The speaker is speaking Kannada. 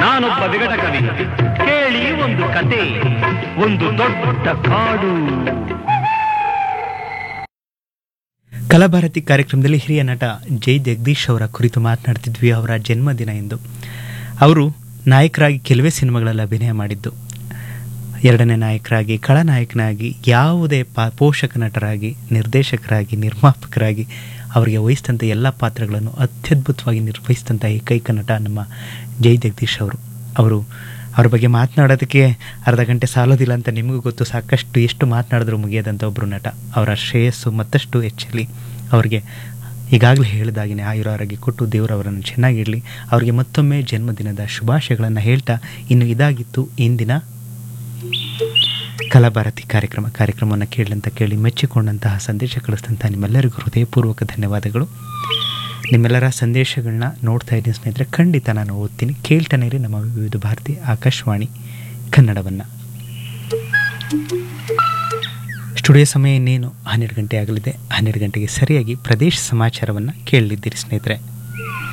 ನಾನೊಬ್ಬ ವಿಗಟ ಕವಿ ಕೇಳಿ ಒಂದು ಕತೆ ಒಂದು ದೊಡ್ಡ ಕಾಡು ಕಲಾಭಾರತಿ ಕಾರ್ಯಕ್ರಮದಲ್ಲಿ ಹಿರಿಯ ನಟ ಜೈ ಜಗದೀಶ್ ಅವರ ಕುರಿತು ಮಾತನಾಡ್ತಿದ್ವಿ ಅವರ ಜನ್ಮದಿನ ಎಂದು ಅವರು ನಾಯಕರಾಗಿ ಕೆಲವೇ ಸಿನಿಮಾಗಳಲ್ಲಿ ಅಭಿನಯ ಮಾಡಿದ್ದು ಎರಡನೇ ನಾಯಕರಾಗಿ ಖಳನಾಯಕನಾಗಿ ಯಾವುದೇ ಪಾ ಪೋಷಕ ನಟರಾಗಿ ನಿರ್ದೇಶಕರಾಗಿ ನಿರ್ಮಾಪಕರಾಗಿ ಅವರಿಗೆ ವಹಿಸಿದಂಥ ಎಲ್ಲ ಪಾತ್ರಗಳನ್ನು ಅತ್ಯದ್ಭುತವಾಗಿ ನಿರ್ವಹಿಸಿದಂಥ ಏಕೈಕ ನಟ ನಮ್ಮ ಜೈ ಜಗದೀಶ್ ಅವರು ಅವರು ಅವ್ರ ಬಗ್ಗೆ ಮಾತನಾಡೋದಕ್ಕೆ ಅರ್ಧ ಗಂಟೆ ಸಾಲೋದಿಲ್ಲ ಅಂತ ನಿಮಗೂ ಗೊತ್ತು ಸಾಕಷ್ಟು ಎಷ್ಟು ಮಾತನಾಡಿದ್ರು ಮುಗಿಯದಂಥ ಒಬ್ಬರು ನಟ ಅವರ ಶ್ರೇಯಸ್ಸು ಮತ್ತಷ್ಟು ಹೆಚ್ಚಲಿ ಅವರಿಗೆ ಈಗಾಗಲೇ ಹೇಳಿದಾಗಿನೇ ಆಯುರ ಆರೋಗ್ಯ ಕೊಟ್ಟು ದೇವರು ಅವರನ್ನು ಚೆನ್ನಾಗಿರಲಿ ಅವರಿಗೆ ಮತ್ತೊಮ್ಮೆ ಜನ್ಮದಿನದ ಶುಭಾಶಯಗಳನ್ನು ಹೇಳ್ತಾ ಇನ್ನು ಇದಾಗಿತ್ತು ಇಂದಿನ ಕಲಾಭಾರತಿ ಕಾರ್ಯಕ್ರಮ ಕಾರ್ಯಕ್ರಮವನ್ನು ಕೇಳಂತ ಕೇಳಿ ಮೆಚ್ಚಿಕೊಂಡಂತಹ ಸಂದೇಶ ಕಳಿಸಿದಂಥ ನಿಮ್ಮೆಲ್ಲರಿಗೂ ಹೃದಯಪೂರ್ವಕ ಧನ್ಯವಾದಗಳು ನಿಮ್ಮೆಲ್ಲರ ಸಂದೇಶಗಳನ್ನ ನೋಡ್ತಾ ಇದ್ದೀನಿ ಸ್ನೇಹಿತರೆ ಖಂಡಿತ ನಾನು ಓದ್ತೀನಿ ಕೇಳ್ತಾನೆ ಇರಿ ನಮ್ಮ ವಿವಿಧ ಭಾರತಿ ಆಕಾಶವಾಣಿ ಕನ್ನಡವನ್ನು ಸ್ಟುಡಿಯೋ ಸಮಯ ಇನ್ನೇನು ಹನ್ನೆರಡು ಗಂಟೆ ಆಗಲಿದೆ ಹನ್ನೆರಡು ಗಂಟೆಗೆ ಸರಿಯಾಗಿ ಪ್ರದೇಶ ಸಮಾಚಾರವನ್ನು ಕೇಳಲಿದ್ದೀರಿ ಸ್ನೇಹಿತರೆ